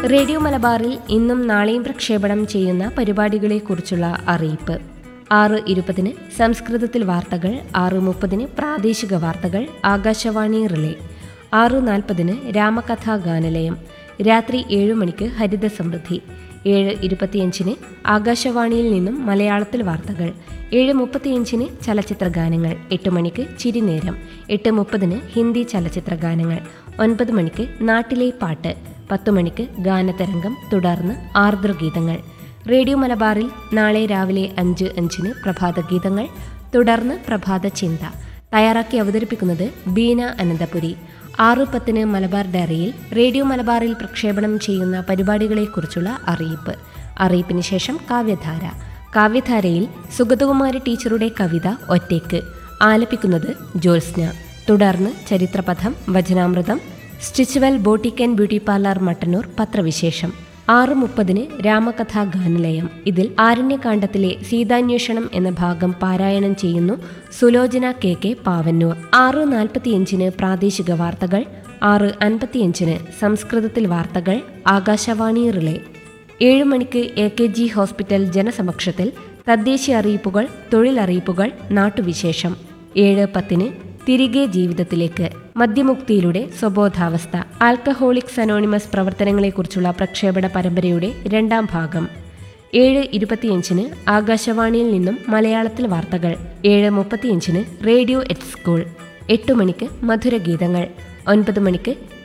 radio മലബാറിൽ ഇന്നും നാളെയും പ്രക്ഷേപണം ചെയ്യുന്ന പരിപാടികളെക്കുറിച്ചുള്ള അറിയിപ്പ് ആറ് ഇരുപതിന് സംസ്കൃതത്തിൽ വാർത്തകൾ ആറ് മുപ്പതിന് പ്രാദേശിക വാർത്തകൾ ആകാശവാണി റിലേ ആറ് നാൽപ്പതിന് രാമകഥാ ഗാനലയം രാത്രി ഏഴ് മണിക്ക് ഹരിത സമൃദ്ധി ഏഴ് ഇരുപത്തിയഞ്ചിന് ആകാശവാണിയിൽ നിന്നും മലയാളത്തിൽ വാർത്തകൾ ഏഴ് മുപ്പത്തിയഞ്ചിന് ചലച്ചിത്ര ഗാനങ്ങൾ എട്ട് മണിക്ക് ചിരിനേരം എട്ട് മുപ്പതിന് ഹിന്ദി ചലച്ചിത്ര ഗാനങ്ങൾ ഒൻപത് മണിക്ക് നാട്ടിലെ പാട്ട് പത്തു മണിക്ക് ഗാനതരംഗം തുടർന്ന് ആർദ്രഗീതങ്ങൾ റേഡിയോ മലബാറിൽ നാളെ രാവിലെ അഞ്ച് അഞ്ചിന് പ്രഭാത ഗീതങ്ങൾ തുടർന്ന് പ്രഭാത ചിന്ത തയ്യാറാക്കി അവതരിപ്പിക്കുന്നത് ബീന അനന്തപുരി ആറ് പത്തിന് മലബാർ ഡയറിയിൽ റേഡിയോ മലബാറിൽ പ്രക്ഷേപണം ചെയ്യുന്ന പരിപാടികളെക്കുറിച്ചുള്ള അറിയിപ്പ് അറിയിപ്പിന് ശേഷം കാവ്യധാര കാവ്യധാരയിൽ സുഗതകുമാരി ടീച്ചറുടെ കവിത ഒറ്റയ്ക്ക് ആലപിക്കുന്നത് ജ്യോത്സ്ന തുടർന്ന് ചരിത്രപഥം വചനാമൃതം സ്റ്റിച്ചുവൽ boutique and beauty parlour Mattannur പത്രവിശേഷം ആറ് മുപ്പതിന് രാമകഥാ ഗാനലയം ഇതിൽ ആരണ്യകാണ്ഡത്തിലെ സീതാന്വേഷണം എന്ന ഭാഗം പാരായണം ചെയ്യുന്നു സുലോചന കെ കെ പാവന്നൂർ ആറ് നാൽപ്പത്തിയഞ്ചിന് പ്രാദേശിക വാർത്തകൾ ആറ് അൻപത്തിയഞ്ചിന് സംസ്കൃതത്തിൽ വാർത്തകൾ ആകാശവാണി റിലേ ഏഴ് മണിക്ക് എ കെ ജി ഹോസ്പിറ്റൽ ജനസമക്ഷത്തിൽ തദ്ദേശീയ അറിയിപ്പുകൾ തൊഴിലറിയിപ്പുകൾ നാട്ടുവിശേഷം ഏഴ് പത്തിന് തിരികെ ജീവിതത്തിലേക്ക് മദ്യമുക്തിയിലൂടെ സ്വബോധാവസ്ഥ ആൽക്കഹോളിക്സ് അനോണിമസ് പ്രവർത്തനങ്ങളെക്കുറിച്ചുള്ള പ്രക്ഷേപണ പരമ്പരയുടെ രണ്ടാം ഭാഗം ഏഴ് ഇരുപത്തിയഞ്ചിന് ആകാശവാണിയിൽ നിന്നും മലയാളത്തിൽ വാർത്തകൾ ഏഴ് മുപ്പത്തിയഞ്ചിന് റേഡിയോ എറ്റ് സ്കൂൾ എട്ട് മണിക്ക് മധുരഗീതങ്ങൾ ഒൻപത് മണിക്ക്